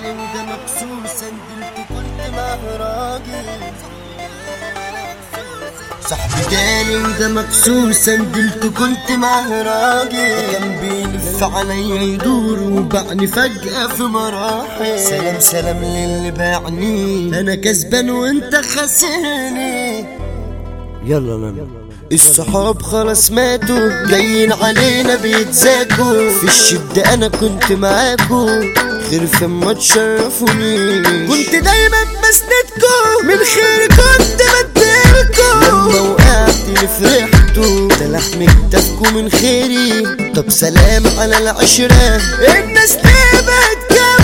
جالي وده مكسور سندلت كنت معاه راجل صاحبي جالي وده مكسور سندلت كنت معاه راجل كان بيلف عليا يدور وبعني فجأة في مراحل سلام سلام للي باعني أنا كسبان وأنت خاسرني يلا نام الصحاب خلاص ماتوا جايين علينا بيتزاكوا في الشدة انا كنت معاكوا خير في ما تشرفوني كنت دايما بسندكوا من خير كنت بديلكوا لما وقعت فرحتوا ده لحم كتافكوا من خيري طب سلام على العشرة الناس ليه بقت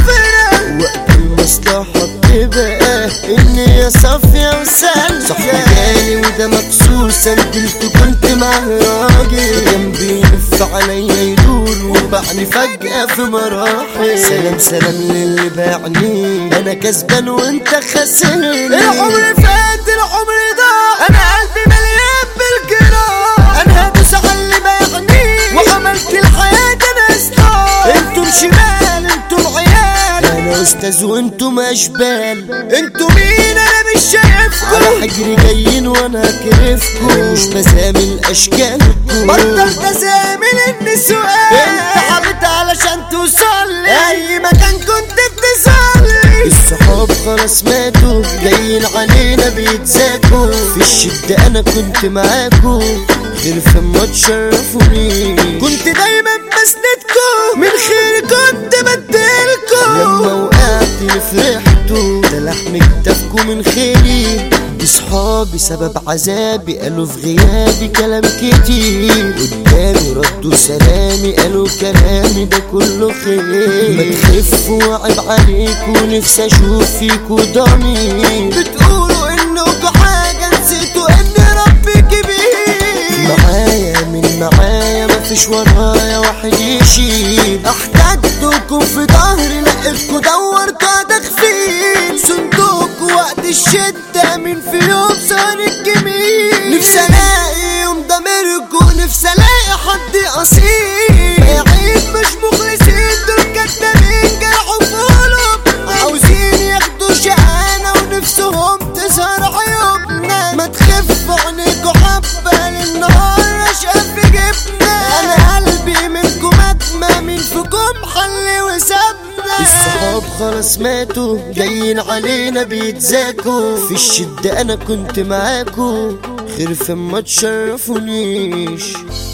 كافرة وقت المصلحة بتبقى النية صافية وسالكة صاحبي جالي وده مكسور سندلت كنت معاه راجل كان بيلف عليا يدور وبعني فجأة في مراحل سلام سلام للي باعني أنا كسبان وأنت خاسرني العمر فات العمر ضاع أنا قلبي مليان بالجراح أنا هدوس على اللي باعني وعملت الحياة أنا إصلاح انتم شمال انتم عيال انا استاذ وانتم اشبال انتم مين انا مش شايفكم على حجري جايين وانا كرفكم مش بزامل اشكالكم بطل تزامل النسوان انت حبيت علشان توصل لي اي مكان كنت بتصلي الصحاب خلاص ماتوا جايين علينا بيتزاكوا في الشدة انا كنت معاكوا غير في ما تشرفوني كنت دايما بسندكوا من خير كنت بديلكوا لما وقعت فرحتوا ده لحم كتافكوا من خيري دي صحابي سبب عذابي قالوا في غيابي كلام كتير قدامي ردوا سلامي قالوا كلامي ده كله خير ما تخفوا وعيب عليكوا نفسي اشوف فيكوا ضمير بتقولوا انكوا حاجه نسيتوا ان ربي كبير معايا من معايا مفيش ورايا واحد يشيل احتجتكم في ظهري لقيتكوا دورتوا على تخفيل صندوق وقت الشدة من في يوم صار الجميل نفسي الاقي يوم ضميركوا نفسي الاقي حد اصيل بعيد مش مخلصين دول كدابين جرحوا في قلوب عاوزين ياخدوا شقانا ونفسهم تظهر عيوبنا ما تخف عينيكوا حبة للنهار اشقى في جبنا انا قلبي منكم اتمى مين فيكم حل وسابنا الصحاب خلاص ماتوا جايين علينا بيتزاكوا في الشدة انا كنت معاكوا خير في ما تشرفونيش